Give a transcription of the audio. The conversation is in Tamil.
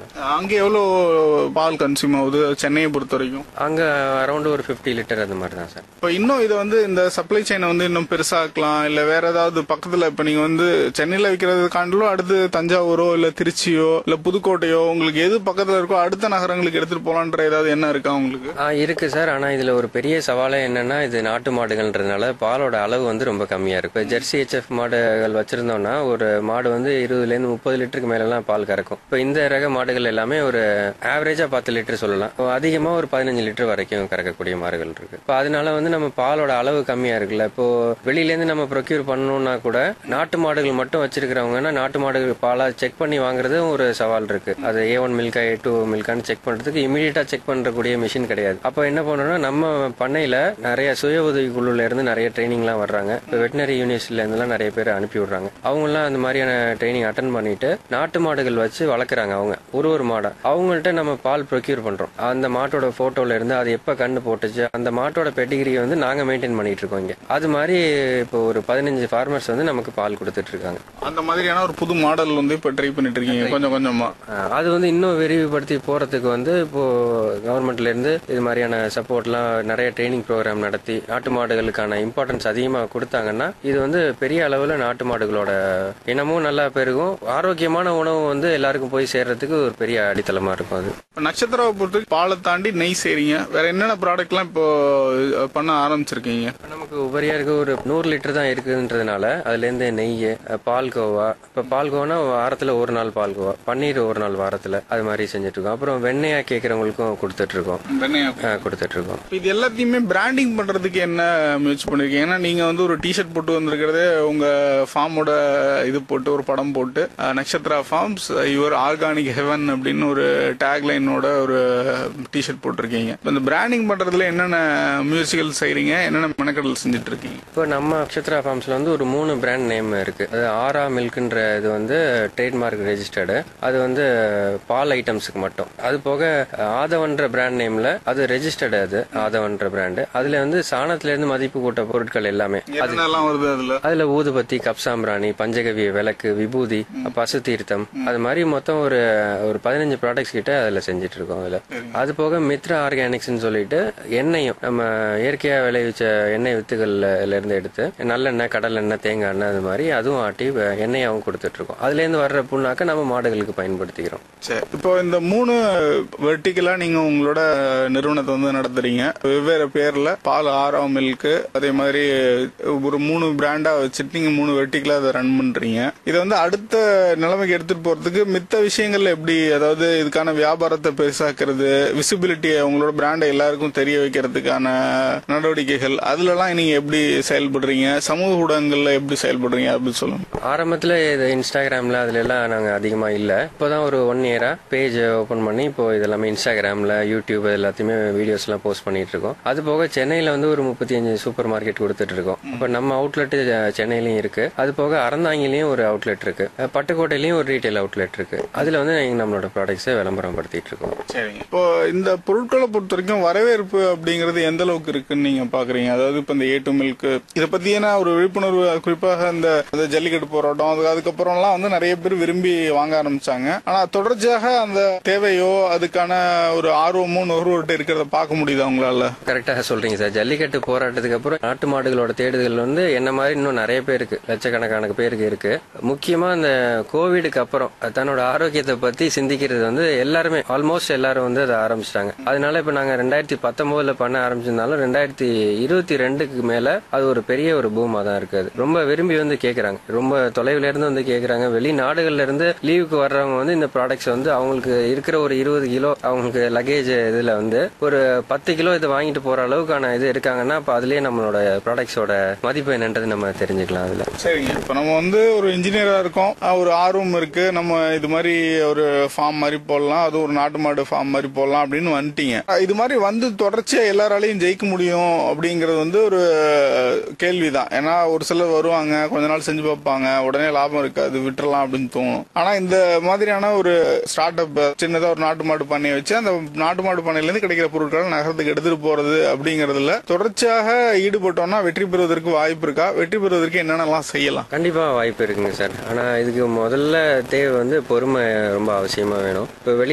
சார் அங்கே எவ்வளோ பால் கன்சியூம் ஆகுது சென்னையை பொறுத்த வரைக்கும் அங்கே அரௌண்ட் ஒரு ஃபிஃப்டி லிட்டர் அந்த மாதிரி தான் சார் இப்போ இன்னும் இதை வந்து இந்த சப்ளை செயினை வந்து இன்னும் பெருசாக்கலாம் இல்லை வேற ஏதாவது பக்கத்தில் இப்போ நீங்கள் வந்து சென்னையில் விற்கிறது காண்டிலும் அடுத்து தஞ்சாவூரோ இல்லை திருச்சியோ இல்லை புதுக்கோட்டையோ உங்களுக்கு எது பக்கத்தில் இருக்கோ அடுத்த நகரங்களுக்கு எடுத்துகிட்டு போகலான்ற ஏதாவது என்ன இருக்கா உங்களுக்கு ஆ இருக்கு சார் ஆனால் இதில் ஒரு பெரிய சவாலே என்னன்னா இது நாட்டு மாடுகள்ன்றதுனால பாலோட அளவு வந்து ரொம்ப கம்மியாக இருக்கு இப்போ ஜெர்சி ஹெச்எஃப் மாடுகள் வச்சிருந்தோம்னா ஒரு மாடு வந்து இருபதுலேருந்து முப்பது லிட்டருக்கு மேலெல்லாம் பால் கறக்கும் இப்போ இந்த ரக மாடுகள் எல்லாமே ஒரு ஆவரேஜாக பத்து லிட்டர் சொல்லலாம் அதிகமாக ஒரு பதினஞ்சு லிட்டர் வரைக்கும் கறக்கக்கூடிய மாடுகள் இருக்கு இப்போ அதனால வந்து நம்ம பாலோட அளவு கம்மியாக இருக்குல்ல இப்போ வெளியிலேருந்து நம்ம ப்ரொக்யூர் பண்ணணும்னா கூட நாட்டு மாடுகள் மட்டும் வச்சிருக்கிறவங்கன்னா நாட்டு மாடுகள் பாலா செக் பண்ணி வாங்குறது ஒரு சவால் இருக்கு அது ஏ ஒன் மில்கா ஏ டூ மில்கான்னு செக் பண்றதுக்கு இமீடியட்டா செக் பண்றக்கூடிய மிஷின் கிடையாது அப்போ என்ன பண்ணணும்னா நம்ம பண்ணையில நிறைய சுய உதவி குழுல இருந்து நிறைய ட்ரைனிங்லாம் வர்றாங்க இப்போ வெட்டினரி யூனிவர்சிட்டில இருந்துலாம் நிறைய பேர் அனுப்பி விடுறாங்க அவங்கலாம் அந்த மாதிரியான ட்ரைனிங் அட்டன் பண்ணிட்டு நாட்டு மாடுகள் வச்சு வளர்க்குறாங்க அவங்க ஒரு ஒரு மாடை அவங்கள்ட்ட நம்ம பால் ப்ரொக்யூர் பண்றோம் அந்த மாட்டோட போட்டோல இருந்து அது எப்ப கண்ணு போட்டுச்சு அந்த மாட்டோட பெட்டிகிரியை வந்து நாங்க மெயின்டைன் பண்ணிட்டு இருக்கோம் இங்க அது மாதிரி இப்போ ஒரு பதினஞ்சு ஃபார்மர்ஸ் வந்து நமக்கு பால் கொடுத்துட்டு இருக்காங்க அந்த மாதிரியான ஒரு புது மாடல் வந்து இப்போ ட்ரை பண்ணிட்டு இருக்கீங்க கொஞ்சம் கொஞ்சமா ஆஹ் அது வந்து இன்னும் விரிவுபடுத்தி போறதுக்கு வந்து இப்போ கவர்மெண்ட்ல இருந்து இது மாதிரியான சப்போர்ட்லாம் நிறைய ட்ரைனிங் ப்ரோக்ராம் நடத்தி நாட்டு மாடுகளுக்கான இம்பார்ட்டன்ஸ் அதிகமாக கொடுத்தாங்கன்னா இது வந்து பெரிய அளவில் நாட்டு மாடுகளோட இனமும் நல்லா பெருகும் ஆரோக்கியமான உணவு வந்து எல்லாருக்கும் போய் சேர்றதுக்கு ஒரு பெரிய அடித்தளமா இருக்கும் அது இப்போ நட்சத்திராவை பொறுத்த வரைக்கும் பாலை தாண்டி நெய் செய்றீங்க வேற என்னென்ன ப்ராடக்ட்லாம் இப்போ அஹ், பண்ண ஆரம்பிச்சிருக்கீங்க நமக்கு உபரியா இருக்க ஒரு நூறு லிட்டர் தான் இருக்குன்றதுனால அதுல இருந்து நெய் அஹ், பால்கோவா இப்ப பால்கோவானா வாரத்துல ஒரு நாள் பால்கோவா பன்னீர் ஒரு நாள் வாரத்துல அது மாதிரி செஞ்சுட்டு இருக்கோம் அப்புறம் வெண்ணெயா கேட்கறவங்களுக்கும் கொடுத்துட்டு இருக்கோம் வெண்ணெய் அஹ், கொடுத்துட்டு இருக்கோம் இப்ப இது எல்லாத்தையுமே பிராண்டிங் பண்றதுக்கு என்ன முயற்சி பண்ணிருக்கீங்க ஏன்னா நீங்க வந்து ஒரு டிஷர்ட் போட்டு வந்திருக்கிறதே உங்க ஃபார்மோட இது போட்டு ஒரு படம் போட்டு ah, Nakshatra farms your organic heaven அப்படின்னு ஒரு டேக்லைனோட ஒரு டிஷர்ட் போட்டிருக்கீங்க இப்ப இந்த பிராண்டிங் பண்றதுல என்னென்ன முயற்சிகள் செய்றீங்க என்னென்ன மெனக்கடல் செஞ்சுட்டு இருக்கீங்க இப்போ நம்ம அக்ஷத்ரா ஃபார்ம்ஸ்ல வந்து ஒரு மூணு பிராண்ட் நேம் இருக்கு அது ஆரா மில்க்ன்ற இது வந்து ட்ரேட்மார்க் ரெஜிஸ்டர்டு அது வந்து பால் ஐட்டம்ஸுக்கு மட்டும் அது போக ஆதவன்ற பிராண்ட் நேம்ல அது ரெஜிஸ்டர்டு அது ஆதவன்ற பிராண்டு அதுல வந்து சாணத்துல இருந்து மதிப்பு கூட்ட பொருட்கள் எல்லாமே என்னென்னலாம் வருது அதுல அதுல ஊதுபத்தி கப்சாம்பிராணி பஞ்சகவிய விளக்கு விபூதி பசு தீர்த்தம் அது மாதிரி மொத்தம் ஒரு ஒரு பதினஞ்சு ப்ராடக்ட்ஸ் கிட்ட அதுல செஞ்சுட்டு இருக்கோம் அதுல அது போக மித்ரா ஆர்கானிக்ஸ்னு சொல்லிட்டு எண்ணெயும் நம்ம இயற்கையா விளைவிச்ச எண்ணெய் வித்துகள்ல இருந்து எடுத்து நல்லெண்ணெய் கடலெண்ணெய் தேங்காய் எண்ணெய் அது மாதிரி அதுவும் ஆட்டி வ- எண்ணெயாவும் கொடுத்துட்டு இருக்கோம் அதுல இருந்து வர்ற புண்ணாக்க நம்ம மாடுகளுக்கு பயன்படுத்திக்கிறோம் சரி இப்போ இந்த மூணு வெர்டிக்கலா நீங்க உங்களோட நிறுவனத்தை வந்து நடத்துறீங்க வெவ்வேறு பேர்ல பால் ஆரா மில்க் அதே மாதிரி ஒரு மூணு பிராண்டா வச்சுட்டு நீங்க மூணு வெர்டிக்கலா அதை ரன் பண்றீங்க இதை வந்து அடுத்த நிலைமைக்கு எடுத்துட்டு போறதுக்கு மித்த விஷயங்கள்ல எப்படி அதாவது இதுக்கான வியாபாரத்தை பெருசாக்குறது விசிபிலிட்டியை உங்களோட பிராண்டை எல்லாருக்கும் தெரிய வைக்கிறதுக்கான நடவடிக்கைகள் அதுலலாம் நீங்க எப்படி செயல்படுறீங்க சமூக ஊடகங்கள்ல எப்படி செயல்படுறீங்க அப்படின்னு சொல்லுங்க ஆரம்பத்துல இது இன்ஸ்டாகிராம்ல அதுல எல்லாம் நாங்க அதிகமா இல்ல இப்போதான் ஒரு ஒன் இயரா பேஜ் ஓபன் பண்ணி இப்போ இதெல்லாமே இன்ஸ்டாகிராம்ல யூடியூப் எல்லாத்தையுமே வீடியோஸ் எல்லாம் போஸ்ட் பண்ணிட்டு இருக்கோம் அது போக சென்னையில வந்து ஒரு முப்பத்தி அஞ்சு சூப்பர் மார்க்கெட் கொடுத்துட்டு இருக்கோம் இப்போ நம்ம அவுட்லெட் சென்னையிலயும் இருக்கு அது போக அறந்தாங்கிலையும் ஒரு அவுட்லெட் இருக்கு அஹ் பட்டுக்கோட்டையிலயும் ஒரு ரீட்டைல் அவுட்லெட் இருக்கு அதுல வந்து நாங்க நம்மளோட ப்ராடக்ட்ஸை விளம்பரம் படுத்திட்டு இருக்கோம் சரிங்க இப்போ இந்த பொருட்களை பொறுத்த வரைக்கும் வரவேற்பு அப்படிங்கிறது எந்த அளவுக்கு இருக்குன்னு நீங்க பாக்குறீங்க அதாவது இப்ப இந்த ஏ டு மில்க் இதை பத்தியான ஒரு விழிப்புணர்வு குறிப்பாக இந்த இந்த ஜல்லிக்கட்டு போராட்டம் அது அதுக்கப்புறம்லாம் வந்து நிறைய பேர் விரும்பி வாங்க ஆரம்பிச்சாங்க ஆனா தொடர்ச்சியாக அந்த தேவையோ அதுக்கான ஒரு ஆர்வமும் நுகர்வோர்கிட்ட இருக்கிறத பார்க்க முடியுதா உங்களால கரெக்டாக சொல்றீங்க சார் ஜல்லிக்கட்டு போராட்டத்துக்கு அப்புறம் நாட்டு மாடுகளோட தேடுதல் வந்து என்ன மாதிரி இன்னும் நிறைய பேருக்கு லட்சக்கணக்கான பேருக்கு இருக்கு முக்கியமா இந்த கோவிடுக்கு அப்புறம் தன்னோட ஆரோக்கியத்தை பத்தி சிந்திக்கிறது வந்து எல்லாருமே ஆல்மோஸ்ட் எல்லாரும் வந்து அதை ஆரம்பிச்சிட்டாங்க அதனால இப்ப நாங்க ரெண்டாயிரத்தி பத்தொன்பதுல பண்ண ஆரம்பிச்சிருந்தாலும் ரெண்டாயிரத்தி இருபத்தி ரெண்டுக்கு மேல அது ஒரு பெரிய ஒரு பூமா தான் இருக்குது ரொம்ப விரும்பி வந்து கேக்குறாங்க ரொம்ப தொலைவுல இருந்து வந்து கேக்குறாங்க வெளிநாடுகள்ல இருந்து லீவுக்கு வர்றவங்க வந்து இந்த ப்ராடக்ட்ஸ் வந்து அவங்களுக்கு இருக்கிற ஒரு இருபது கிலோ அவங்களுக்கு லக்கேஜ் இதுல வந்து ஒரு பத்து கிலோ இதை வாங்கிட்டு போற அளவுக்கான இது இருக்காங்கன்னா அப்ப அதுலயே நம்மளோட ப்ராடக்ட்ஸோட மதிப்பு என்னன்றது நம்ம தெரிஞ்சுக்கலாம் அதுல சரிங்க இப்போ நம்ம வந்து ஒரு இன்ஜினியரா இருக்கோம் அஹ் ஒரு ஆர்வம் இருக்கு நம்ம இது மாதிரி ஒரு ஃபார்ம் மாதிரி போடலாம் அது ஒரு நாட்டு மாடு ஃபார்ம் மாதிரி போடலாம் அப்படின்னு வந்துட்டீங்க அஹ் இது மாதிரி வந்து தொடர்ச்சியா எல்லாராலையும் ஜெயிக்க முடியும் அப்படிங்கறது வந்து ஒரு கேள்விதான் ஏன்னா ஒரு சிலர் வருவாங்க கொஞ்ச நாள் செஞ்சு பார்ப்பாங்க உடனே லாபம் இருக்காது விட்டுறலாம் அப்படின்னு தோணும் ஆனா இந்த மாதிரியான ஒரு ஸ்டார்ட் அப் சின்னதா ஒரு நாட்டு மாடு பண்ணையை வச்சு அந்த நாட்டு மாடு பண்ணையில இருந்து கிடைக்கிற பொருட்களை நகரத்துக்கு எடுத்துட்டு போறது அப்படிங்கறதுல தொடர்ச்சியாக ஈடுபட்டோம்னா வெற்றி பெறுவதற்கு வாய்ப்பு இருக்கா வெற்றி பெறுவதற்கு என்னென்னலாம் செய்யலாம் கண்டிப்பா வாய்ப்பு இருக்குங்க சார் ஆனா இதுக்கு முதல்ல தேவை வந்து பொறுமை ரொம்ப அவசியமா வேணும் இப்போ வெளி